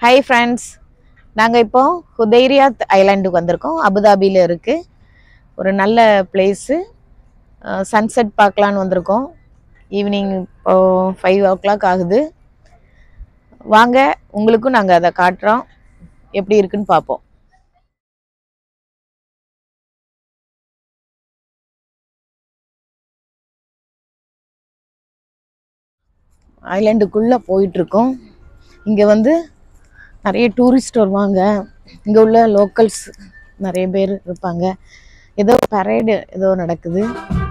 Hi friends நாங்கள் இப்போ ஹுதைரியாத் ஐலாண்டுக்கு வந்திருக்கோம் அபுதாபியில் இருக்குது ஒரு நல்ல பிளேஸு சன்செட் பார்க்கலான்னு வந்திருக்கோம் ஈவினிங் இப்போ ஃபைவ் ஓ கிளாக் ஆகுது வாங்க உங்களுக்கும் நாங்கள் அதை காட்டுறோம் எப்படி இருக்குன்னு பார்ப்போம் ஐலாண்டுக்குள்ளே போயிட்டுருக்கோம் இங்கே வந்து நிறைய டூரிஸ்ட் வருவாங்க இங்கே உள்ள லோக்கல்ஸ் நிறைய பேர் இருப்பாங்க ஏதோ பரேடு ஏதோ நடக்குது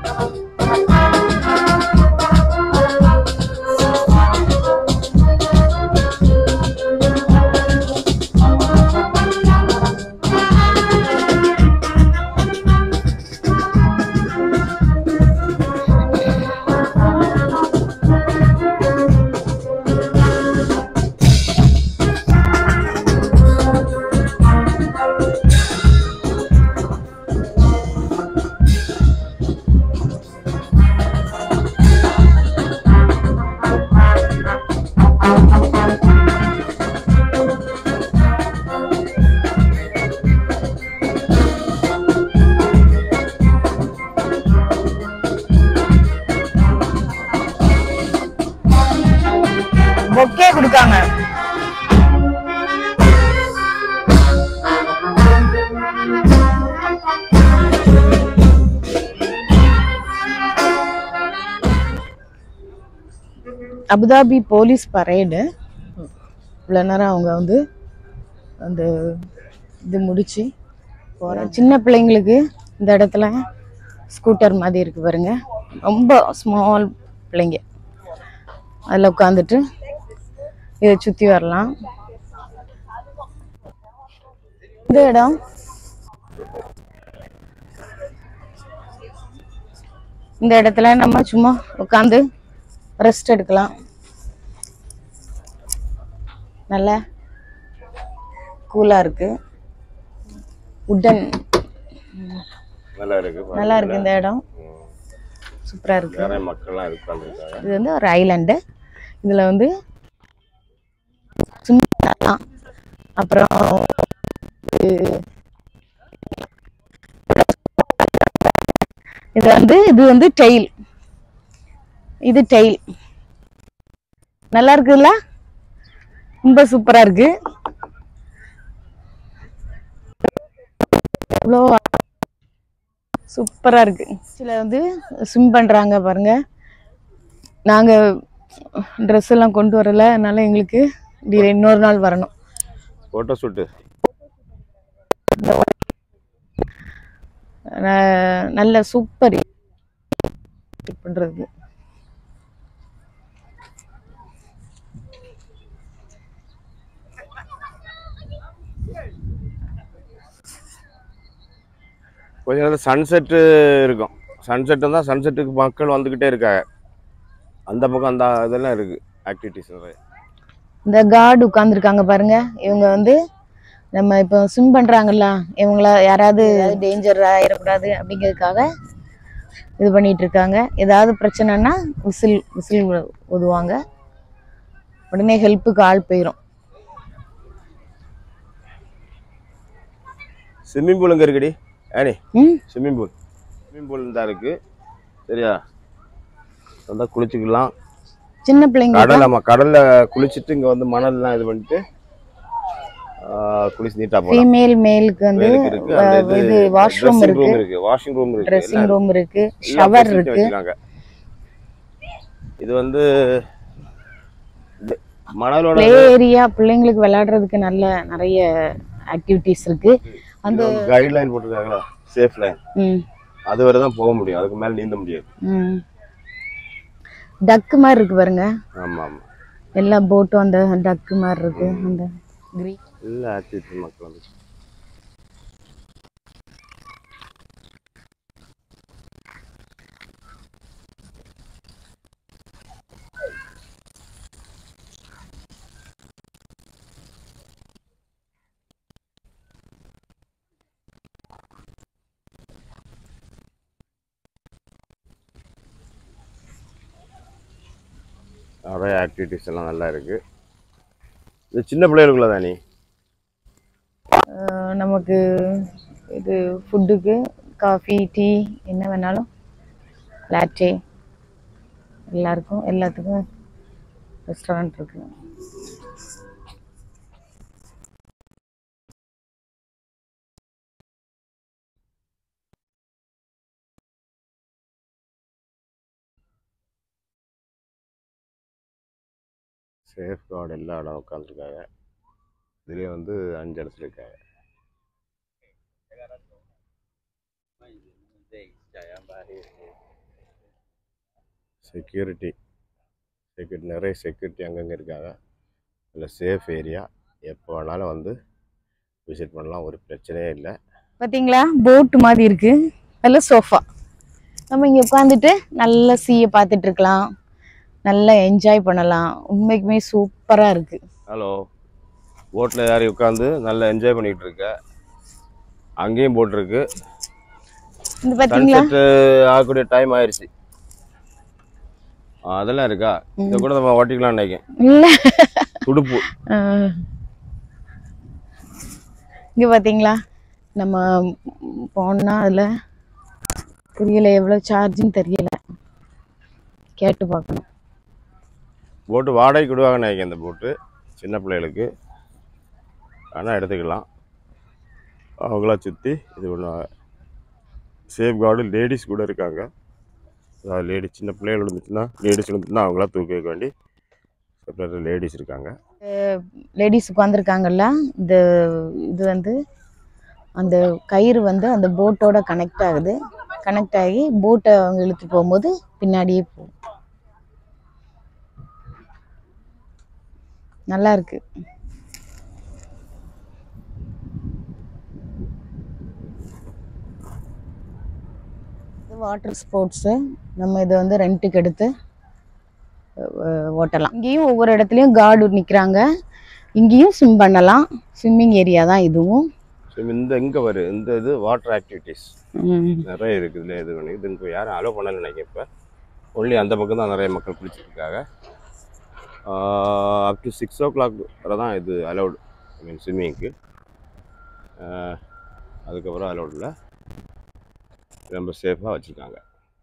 பொக்கே கொடுக்காங்க அபுதாபி போலீஸ் பரேடு இவ்வளோ நேரம் அவங்க வந்து அந்த இது முடிச்சு போகிற சின்ன பிள்ளைங்களுக்கு இந்த இடத்துல ஸ்கூட்டர் மாதிரி இருக்கு பாருங்க ரொம்ப ஸ்மால் பிள்ளைங்க அதில் உட்காந்துட்டு இதை சுற்றி வரலாம் இந்த இடம் இந்த இடத்துல நம்ம சும்மா உட்காந்து ரெஸ்ட் எடுக்கலாம் நல்லா கூலாக இருக்கு உட்டன் நல்லா இருக்கு பாருங்க. நல்லா இருக்கு இந்த இடம் ம். சூப்பராக இருக்கு நிறைய மக்கள்லாம் இருக்காங்க இது வந்து ஒரு ஐலாண்டு இதில் வந்து ஸ்விம்மிங் பண்ணலாம் அப்புறம் இது- இது வந்து இது வந்து டெயில் இது டெயில் நல்லா இருக்குல்ல ரொம்ப சூப்பரா இருக்கு எவ்வளோ சூப்பரா இருக்கு சில வந்து ஸ்விம் பண்றாங்க பாருங்க நாங்க ட்ரெஸ் எல்லாம் கொண்டு வரல அதனால எங்களுக்கு இப்படி இன்னொரு நாள் வரணும் போட்டோ ஷூட்டு ந- நல்ல சூப்பர் பண்றது கொஞ்ச நேரம் சன்செட்டு இருக்கும் சன்செட்டு தான் சன்செட்டுக்கு மக்கள் வந்துக்கிட்டே இருக்காங்க அந்த பக்கம் அந்த இதெல்லாம் இருக்கு ஆக்டிவிட்டிஸ் நிறைய இந்த கார்டு உட்காந்துருக்காங்க பாருங்க இவங்க வந்து நம்ம இப்போ ஸ்விம் பண்றாங்கல்ல இவங்கள யாராவது டேஞ்சர் ஆயிடக்கூடாது அப்படிங்கிறதுக்காக இது பண்ணிட்டு இருக்காங்க ஏதாவது பிரச்சனைனா விசில் விசில் ஊதுவாங்க உடனே ஹெல்ப்புக்கு ஆள் போயிடும் ஸ்விம்மிங் பூல் இங்கே இருக்குடி ஏனி ம் ஸ்விம்மிங் பூல் ஸ்விம்மிங் பூல் தான் இருக்கு சரியா வந்தா குளிச்சுக்கலாம் சின்ன பிள்ளைங்க கடல் ஆமா கடல்ல குளிச்சுட்டு இங்க வந்து மணல்லாம் இது பண்ணிட்டு ஆ, குளிச்சு நீட்டா போகலாம் ஃபீமேல் மேலுக்கு வந்து மேலுக்கு இருக்கு அந்த அஹ், இது வாஷ்ரூம் dressing இருக்கு room இருக்கு வாஷிங் ரூம் இருக்கு ட்ரெஸ்ஸிங் ரூம் இருக்கு எல்லா ஷவர் facility இருக்கு வச்சிருக்காங்க. இது வந்து இது மணலோட ப்ளே ஏரியா பிள்ளைங்களுக்கு விளையாடுறதுக்கு நல்ல நிறைய ஆக்டிவிட்டிஸ் இருக்கு அந்த கைட்லைன் போட்டிருக்காங்களா சேஃப் லைன் ம் அது வரை தான் போக முடியும் அதுக்கு மேல நீந்த முடியாது ம் டக்கு மாதிரி இருக்கு பாருங்க ஆமா ஆமா எல்லா போட்டும் அந்த டக்கு மாதிரி இருக்கு அந்த green. எல்லா ஆக்டிவிட்டி மக்கள் வந்து நிறைய ஆக்டிவிட்டிஸ் எல்லாம் நல்லா இருக்கு இது சின்ன பிள்ளைகளுக்குள்ள தானே அஹ் நமக்கு இது ஃபுட்டுக்கு காஃபி டீ என்ன வேணாலும் லாட்டே எல்லாருக்கும் எல்லாத்துக்கும் ரெஸ்டாரண்ட் இருக்கு சேஃப் கார்டு எல்லா இடம் உட்காந்துருக்காங்க இதுலேயே வந்து அஞ்சு இடத்துல இருக்காங்க செக்யூரிட்டி செக்யூரிட்டி நிறைய செக்யூரிட்டி அங்கங்கே இருக்காங்க இல்லை சேஃப் ஏரியா எப்போ வேணாலும் வந்து விசிட் பண்ணலாம் ஒரு பிரச்சனையே இல்லை பார்த்தீங்களா போட்டு மாதிரி இருக்கு நல்ல சோஃபா நம்ம இங்கே உட்காந்துட்டு நல்ல சீயை பார்த்துட்டு இருக்கலாம் நல்லா என்ஜாய் பண்ணலாம் உண்மைக்குமே சூப்பராக இருக்கு ஹலோ போட்டில் ஏறி உட்காந்து நல்லா என்ஜாய் பண்ணிகிட்டு இருக்க அங்கேயும் போட் இருக்கு இது பார்த்தீங்களா சன்செட் ஆகக்கூடிய டைம் ஆயிடுச்சு ஆ, அதெல்லாம் இருக்கா இதை கூட நம்ம ஓட்டிக்கலாம்னு நினைக்கிறேன் இல்லை துடுப்பு இங்கே பார்த்தீங்களா நம்ம போனா அதில் தெரியல எவ்வளோ சார்ஜுன்னு தெரியல கேட்டு பார்க்கணும் போட்டு வாடகைக்கு விடுவாங்கன்னு நினைக்கிறேன் இந்த போட்டு சின்ன பிள்ளைகளுக்கு ஆனால் எடுத்துக்கலாம் அவங்களா சுற்றி இது பண்ணுவாங்க சேஃப் கார்டு லேடிஸ் கூட இருக்காங்க அதாவது லேடிஸ் சின்ன பிள்ளைகள் இருந்துச்சுன்னா லேடிஸ் இருந்துச்சுன்னா அவங்களா தூக்கி வைக்க வேண்டி செப்பரேட் லேடிஸ் இருக்காங்க லேடிஸ் உட்காந்துருக்காங்கல்ல இந்த இது வந்து அந்த கயிறு வந்து அந்த போட்டோட கனெக்ட் ஆகுது கனெக்ட் ஆகி போட்டை அவங்க இழுத்து போகும்போது பின்னாடியே போகும் நல்லா இருக்கு இது வாட்டர் ஸ்போர்ட்ஸு நம்ம இதை வந்து ரெண்ட்டுக்கு எடுத்து அஹ், ஓட்டலாம் இங்கேயும் ஒவ்வொரு இடத்துலையும் கார்டு நிற்கிறாங்க இங்கேயும் ஸ்விம் பண்ணலாம் ஸ்விம்மிங் ஏரியா தான் இதுவும் ஸோ இந்த இங்கே வரும் இந்த இது வாட்டர் ஆக்டிவிட்டீஸ் ம். நிறைய இருக்குது இதில் இது பண்ணி இது இங்கே யாரும் அலோவ் பண்ணல நினைக்கிறேன் இப்போ ஒன்லி அந்த பக்கம் தான் நிறைய மக்கள் குளிச்சிருக்காங்க up to six o'clock வரை தான் இது அலௌடு ஐ மீன் ஸ்விம்மிங்க்கு அதுக்கப்புறம் அலௌட் இல்லை ரொம்ப சேஃபாக வச்சுருக்காங்க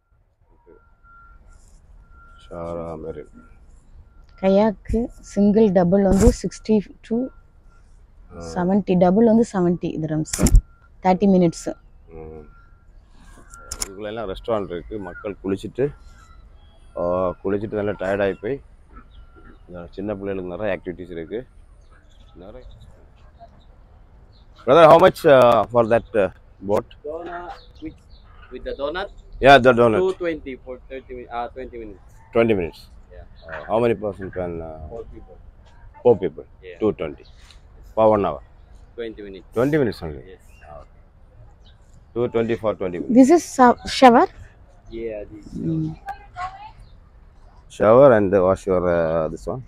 ஷாரா மாரி கயாக்கு சிங்கிள் டபுள் வந்து சிக்ஸ்டி டூ செவன்ட்டி டபுள் வந்து செவன்ட்டி திரம்ஸ் தேர்ட்டி மினிட்ஸு ம். இதுக்குள்ள எல்லாம் ரெஸ்டாரண்ட் இருக்குது மக்கள் குளிச்சுட்டு ஆ, குளிச்சுட்டு நல்லா டயர்டாகி போய் இந்த சின்ன பிள்ளைகளுக்கு நிறைய ஆக்டிவிட்டீஸ் இருக்குது நிறைய brother how much for that boat Donut with, with the donut, yeah the donut 220 for 30 min- uh, 20 minutes. Twenty minutes Yeah. How many person can Four people. Four people Yeah. Two twenty for one hour 20 minutes. Twenty minutes only Yes. Two twenty for twenty minutes this is shower Yeah, this. Shower and wash your this one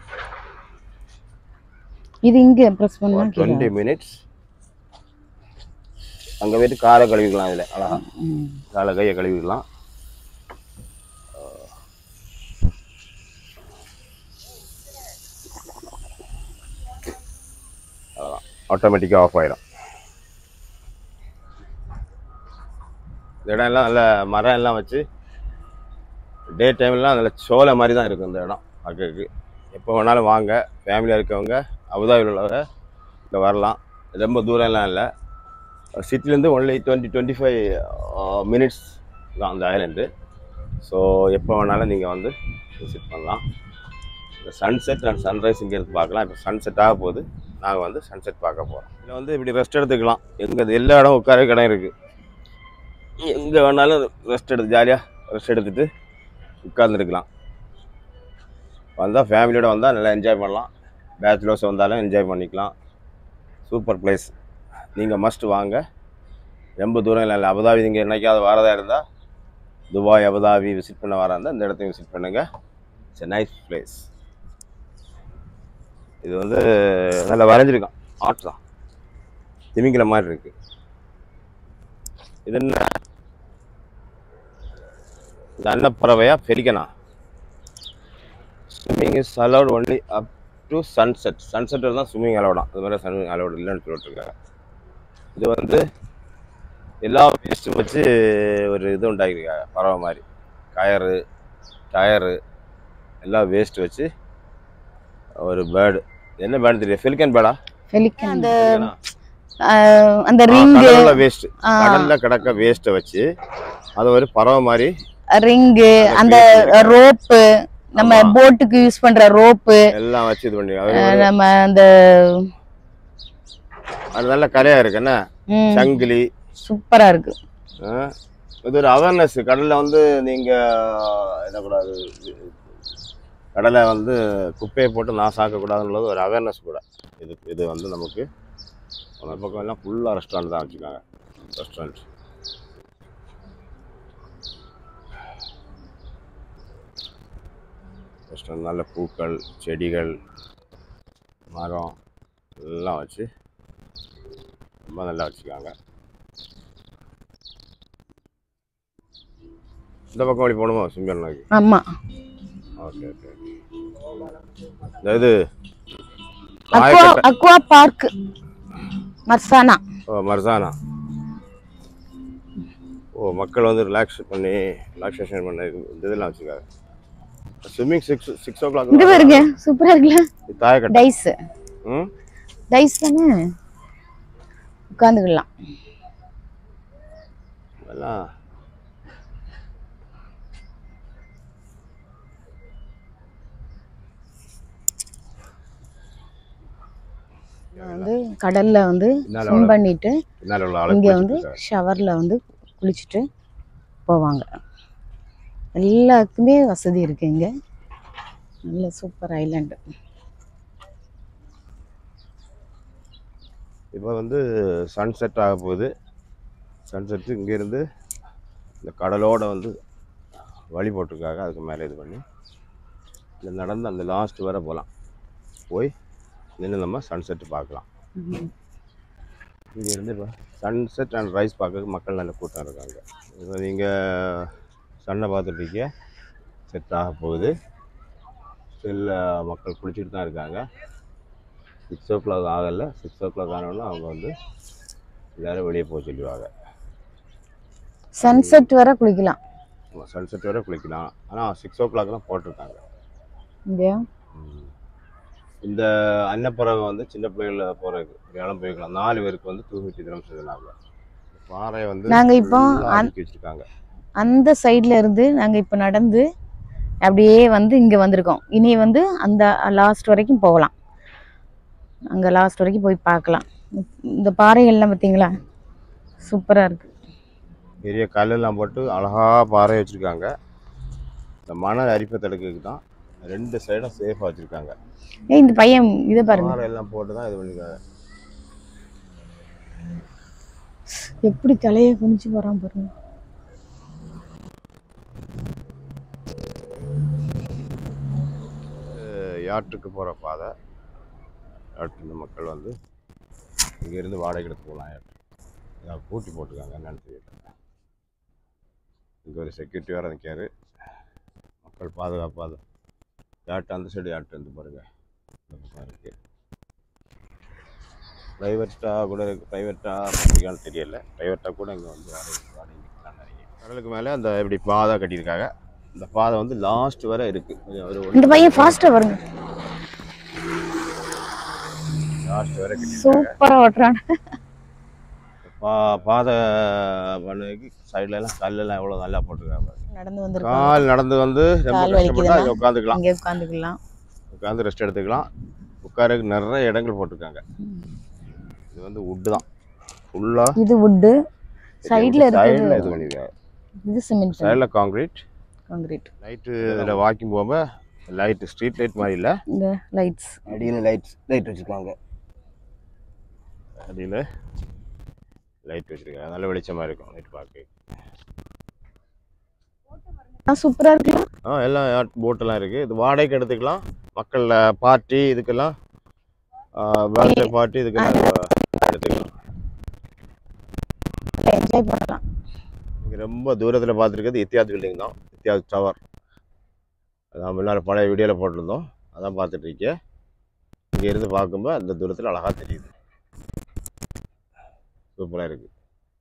இது இங்கே press பண்ணா twenty minutes அங்கே போயிட்டு காலை கழுவிக்கலாம் இதில் அழகா காலை கையை கழுவிக்கலாம் அவ்வளோதான் ஆட்டோமேட்டிக்காக ஆஃப் ஆயிடும் இந்த இடம் எல்லாம் நல்ல மரம் எல்லாம் வச்சு டே டைம்லாம் நல்ல சோலை மாதிரி தான் இருக்கும் இந்த இடம் பார்க்கறதுக்கு எப்போ வேணாலும் வாங்க ஃபேமிலியாக இருக்கவங்க அபுதாபியில் உள்ளவங்க இங்கே வரலாம் ரொம்ப தூரம்லாம் இல்லை சிட்டிலேருந்து only twenty twenty five minutes தான் அந்த ஐலண்டு ஸோ எப்போ வேணாலும் நீங்கள் வந்து விசிட் பண்ணலாம் இந்த சன்செட் அண்ட் சன்ரைஸ் இங்கே இருந்து பார்க்கலாம் இப்போ சன்செட் ஆக போகுது நாங்கள் வந்து சன்செட் பார்க்க போகிறோம் இதில் வந்து இப்படி ரெஸ்ட் எடுத்துக்கலாம் எங்கே எல்லா இடம் உட்கார இடம் இருக்குது எங்கே வேணாலும் ரெஸ்ட் எடுத்து ஜாலியாக ரெஸ்ட் எடுத்துட்டு உட்கார்ந்துருக்கலாம் வந்தால் ஃபேமிலியோட வந்தால் நல்லா என்ஜாய் பண்ணலாம் பேச்சுலர்ஸ் வந்தாலும் என்ஜாய் பண்ணிக்கலாம் சூப்பர் பிளேஸ் நீங்கள் மஸ்ட் வாங்க ரொம்ப தூரம் இல்லை இல்லை அபுதாபி நீங்கள் என்னைக்காவது வரதா இருந்தால் துபாய் அபுதாபி விசிட் பண்ண வரா இருந்தால் இந்த இடத்தையும் விசிட் பண்ணுங்கள் இட்ஸ் நைஸ் பிளேஸ் இது வந்து நல்லா வரைஞ்சிருக்கான் ஆர்ட் தான் திமிங்கிற மாதிரி இருக்கு இது என்ன இது அன்னப்பறவையா பெலிக்கனா swimming is allowed only up to sunset sunset தான் ஸ்விம்மிங் அலோடாம் அது மாதிரி ஸ்விம்மிங் அலோடு இல்லைன்னு சொல்லிட்டு இருக்காங்க இது வந்து எல்லா வேஸ்ட்டும் வச்சு ஒரு இது உண்டாக்கியிருக்காங்க பறவை மாதிரி கயறு டயரு எல்லா வேஸ்ட் வச்சு ஒரு பேர்டு என்ன பேர்டு தெரியும் ஃபெலிக்கன் பேர்டா பெலிக்கன் அந்த ஆஹ், அந்த ரிங்கு கடல்ல வேஸ்ட் கடல்ல கிடக்க வேஸ்ட்டை வச்சு அது ஒரு பறவை மாதிரி ரிங்கு அந்த ரோப்பு நம்ம ஆமா. போட்டுக்கு யூஸ் பண்ற ரோப்பு எல்லாம் வச்சு இது பண்ணி அது ஒரு- நம்ம அந்த அது நல்ல கலையா இருக்கு என்ன ம், சங்கிலி சூப்பரா இருக்கு ஆ, இது ஒரு அவேர்னஸ் கடல்ல வந்து நீங்க என்னக்கூடாது கடலை வந்து குப்பையை போட்டு நான் சாக்கக்கூடாதுன்றது ஒரு அவேர்னஸ் கூட இது இது வந்து நமக்கு அந்த பக்கம் எல்லாம் ஃபுல்லாக ரெஸ்டாரண்ட் தான் வச்சுருக்காங்க ரெஸ்டாரண்ட் ரெஸ்டாரண்ட் நல்ல பூக்கள் செடிகள் மரம் எல்லாம் வச்சு ரொம்ப நல்லா வச்சுருக்காங்க இந்த பக்கம் வழி போகணுமா சிம்பிள் நோக்கி ஆமா ஓகே ஓகே இந்த இது அக்வா ராயக்கட்டை அக்வா பார்க் மர்சானா ஓ மர்சானா ஓ மக்கள் வந்து ரிலாக்ஸ் பண்ணி ரிலாக்ஸேஷன் பண்ண இது- இந்த இதெல்லாம் வச்சுருக்காங்க ஸ்விம்மிங் சிக்ஸ் சிக்ஸ் ஓ இங்க கிளாக் பாருங்க சூப்பரா இருக்குல்ல தாயக்கட்டை டைஸ் ம் டைஸ் தானே உட்காந்துக்கலாம் எல்லாம் வந்து கடல்ல வந்து பின்னால ஸ்விம் பண்ணிட்டு பின்னால் உள்ள இங்க ஆளு வந்து ஷவர்ல வந்து குளிச்சுட்டு போவாங்க எல்லாத்துக்குமே வசதி இருக்கு இங்க நல்ல சூப்பர் ஐலாண்டு இப்போ வந்து சன்செட் ஆக போகுது சன்செட்டு இங்கேருந்து இந்த கடலோட வந்து வழி போட்டிருக்காங்க அதுக்கு மேலே இது பண்ணி இந்த நடந்து அந்த லாஸ்ட் வரை போகலாம் போய் நின்று நம்ம சன்செட்டு பார்க்கலாம் இங்கேருந்து இப்போ சன்செட் அண்ட் ரைஸ் பார்க்க மக்கள் நல்ல கூட்டம் இருக்காங்க இப்போ நீங்கள் சன்னை பார்த்துட்ருக்கீங்க செட் ஆக போகுது ஸ்டில் மக்கள் குளிச்சுட்டு தான் இருக்காங்க சிக்ஸ் ஓ கிளாக் ஆகலை சிக்ஸ் ஓ கிளாக் ஆனோடனே அவங்க வந்து எல்லோரும் வெளியே போக சொல்லுவாங்க சன்செட் வர குளிக்கலாம் சன்செட் வரை குளிக்கலாம் ஆனால் சிக்ஸ் ஓ கிளாக் தான் போட்டிருக்காங்க இல்லையா இந்த அன்னப்பறவை வந்து சின்ன பிள்ளைகள போகிறதுக்கு வேலம் போய்க்கலாம் நாலு பேருக்கு வந்து டூ ஃபிஃப்டி தினம் சொன்னாங்க பாறை வந்து நாங்க இப்போ full ஆ அந்- அடுக்கி வச்சிருக்காங்க அந்த சைடுல இருந்து நாங்க இப்ப நடந்து அப்படியே வந்து இங்க வந்திருக்கோம் இனி வந்து அந்த லாஸ்ட் வரைக்கும் போகலாம் அங்க லாஸ்ட் வரைக்கும் போய் பார்க்கலாம் இந்த பாறைகள்லாம் பார்த்தீங்களா சூப்பரா இருக்கு பெரிய கல்லெல்லாம் போட்டு அழகா பாறை வச்சிருக்காங்க இந்த மணல் அரிப்பை தடுக்கிறதுக்கு தான் ரெண்டு சைடும் சேஃபாக வச்சிருக்காங்க ஏய் இந்த பையன் இதை பாருங்க பாறை எல்லாம் போட்டு தான் இது பண்ணிருக்காங்க எப்படி தலையை குனிச்சு போறான் பாருங்க யாட்டுக்கு போகிற பாதை யாட்டு இந்த மக்கள் வந்து இங்கேருந்து வாடகை எடுத்து போகலாம் யாட்டு இதான் பூட்டி போட்டிருக்காங்க என்னன்னு தெரியல இங்கே ஒரு செக்யூரிட்டி வேறு நிற்காரு மக்கள் பாதுகாப்பாக யாட்டு அந்த சைடு யாட்டு வந்து பாருங்க இந்த பக்கம் இருக்கு ப்ரைவேட்டாக கூட இருக்கு ப்ரைவேட்டாக பப்ளிக்கான்னு தெரியல ப்ரைவேட்டாக கூட இங்கே வந்து வாடகை வாடகை நிற்கலாம் நிறைய கடலுக்கு மேலே அந்த இப்படி பாதை கட்டியிருக்காங்க இந்த பாதை வந்து லாஸ்ட் வரை இருக்குது ஒரு இந்த பையன் ஃபாஸ்டா வருங்க லாஸ்ட் வரை கட்டியிருக்காங்க சூப்பரா ஓட்டுறான் பா பாதை பண்ணதுக்கு சைடுல எல்லாம் கல்லெல்லாம் எவ்வளோ நல்லா போட்டிருக்காங்க நடந்து வந்திருக்கோம் கால் நடந்து வந்து ரொம்ப கால் கஷ்டப்பட்டா வலிக்குதுன்னா? இங்கே உட்காந்துக்கலாம் இங்கே உட்காந்துக்கலாம் உட்காந்து ரெஸ்ட் எடுத்துக்கலாம் உட்காரக்கு நிறைய இடங்கள் போட்டிருக்காங்க இது வந்து வுட்டு தான் ஃபுல்லாக இது வுட்டு சைடுல சைடில் இருக்கிறது இது பண்ணியிருக்காங்க இது சிமெண்ட் சைடில் காங்கிரீட் காங்கிரீட் லைட்டு இதில் வாக்கிங் போகும்போது லைட்டு ஸ்ட்ரீட் லைட் மாதிரி இல்லை இந்த லைட்ஸ் அடியில் லைட் லைட் வச்சுருக்காங்க அடியில் லைட் வச்சுருக்காங்க நல்ல வெளிச்சமாக இருக்கும் லைட் பார்க்க சூப்பரா இருக்குல்ல ஆ எல்லாம் யாட் போட்டெல்லாம் இருக்குது இது வாடகைக்கு எடுத்துக்கலாம் மக்கள் பார்ட்டி இதுக்கெல்லாம் பர்த்டே பார்ட்டி இதுக்கெல்லாம் எடுத்துக்கலாம் என்ஜாய் பண்ணலாம் இங்கே ரொம்ப தூரத்தில் பார்த்துருக்கிறது இத்தியாஸ் பில்டிங் தான் இத்தியாஸ் டவர் அதான் முன்னாடி பழைய வீடியோவில் போட்டிருந்தோம் அதான் பார்த்துட்டு இருக்கேன் இங்கே இருந்து பார்க்கும்போது அந்த தூரத்தில் அழகாக தெரியுது சூப்பராக இருக்குது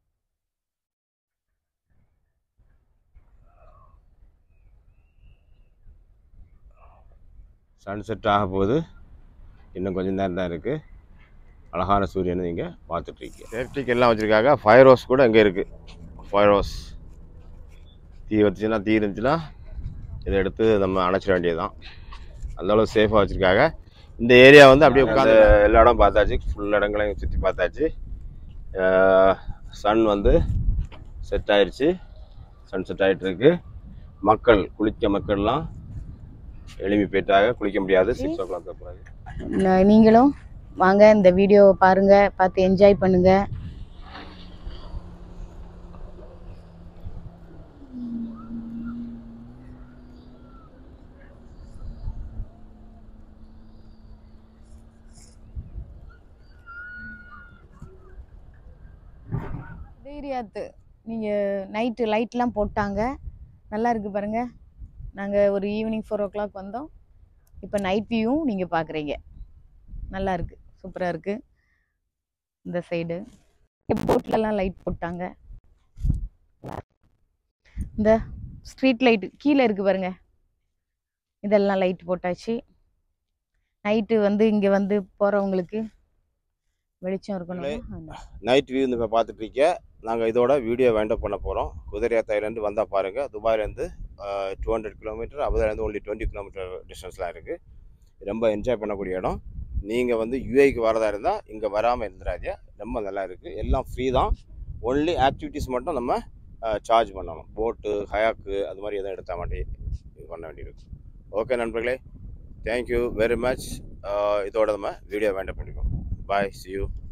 சன்செட் ஆக போகுது இன்னும் கொஞ்சம் நேரம் தான் இருக்குது அழகான சூரியனை நீங்கள் பார்த்துட்ருக்கீங்க சேஃப்டிக்கு எல்லாம் வச்சுருக்காங்க ஃபயர் ஹவுஸ் கூட இங்கே இருக்குது ஃபயர் ஹவுஸ் தீ வச்சுன்னா தீ இருந்துச்சுன்னா இதை எடுத்து நம்ம அணைச்சிட வேண்டியதுதான் அந்த அளவு சேஃபாக வச்சுருக்காங்க இந்த ஏரியா வந்து அப்படியே உட்காந்து எல்லா இடம் பார்த்தாச்சு ஃபுல் இடங்களையும் சுற்றி பார்த்தாச்சு சன் வந்து செட் ஆயிடுச்சு சன் செட் ஆகிட்டு இருக்கு மக்கள் குளிக்க மக்கள்லாம் எழுப்பி போயிட்டாங்க குளிக்க முடியாது சிக்ஸ் ஓ கிளாக் பிறகு ந- நீங்களும் வாங்க இந்த வீடியோவை பாருங்க பார்த்து என்ஜாய் பண்ணுங்க தைரியாத்து நீங்கள் நைட்டு லைட்லாம் போட்டாங்க நல்லா இருக்கு பாருங்க நாங்கள் ஒரு ஈவினிங் ஃபோர் ஓ கிளாக் வந்தோம் இப்போ நைட் வியூவும் நீங்கள் பார்க்குறீங்க நல்லா இருக்கு சூப்பராக இருக்கு இந்த சைடு போட்லலாம் லைட் போட்டாங்க இந்த ஸ்ட்ரீட் லைட்டு கீழே இருக்கு பாருங்க இதெல்லாம் லைட் போட்டாச்சு நைட்டு வந்து இங்கே வந்து போகிறவங்களுக்கு வெளிச்சம் இருக்கணும் நைட் வியூ இப்போ பார்த்துட்டு இருக்கீங்க நாங்கள் இதோட வீடியோ வேண்டப் பண்ண போகிறோம் குதிரையா தைலேருந்து வந்தால் பாருங்கள் துபாயிலேருந்து டூ ஹண்ட்ரட் கிலோமீட்டர் அபுதாலேருந்து ஒன்லி டுவெண்ட்டி கிலோமீட்டர் டிஸ்டன்ஸ்லாம் இருக்குது ரொம்ப என்ஜாய் பண்ணக்கூடிய இடம் நீங்கள் வந்து யூஏக்கு வரதா இருந்தால் இங்கே வராமல் இருந்துடாதீங்க ரொம்ப நல்லா இருக்குது எல்லாம் ஃப்ரீ தான் ஒன்லி ஆக்டிவிட்டீஸ் மட்டும் நம்ம சார்ஜ் பண்ணணும் போட்டு ஹயாக்கு அது மாதிரி எதுவும் எடுத்தால் மாட்டி இது பண்ண வேண்டியிருக்கு ஓகே நண்பர்களே தேங்க்யூ வெரி மச் இதோட நம்ம வீடியோ வேண்டப் பண்ணிக்கோம் பாய் see you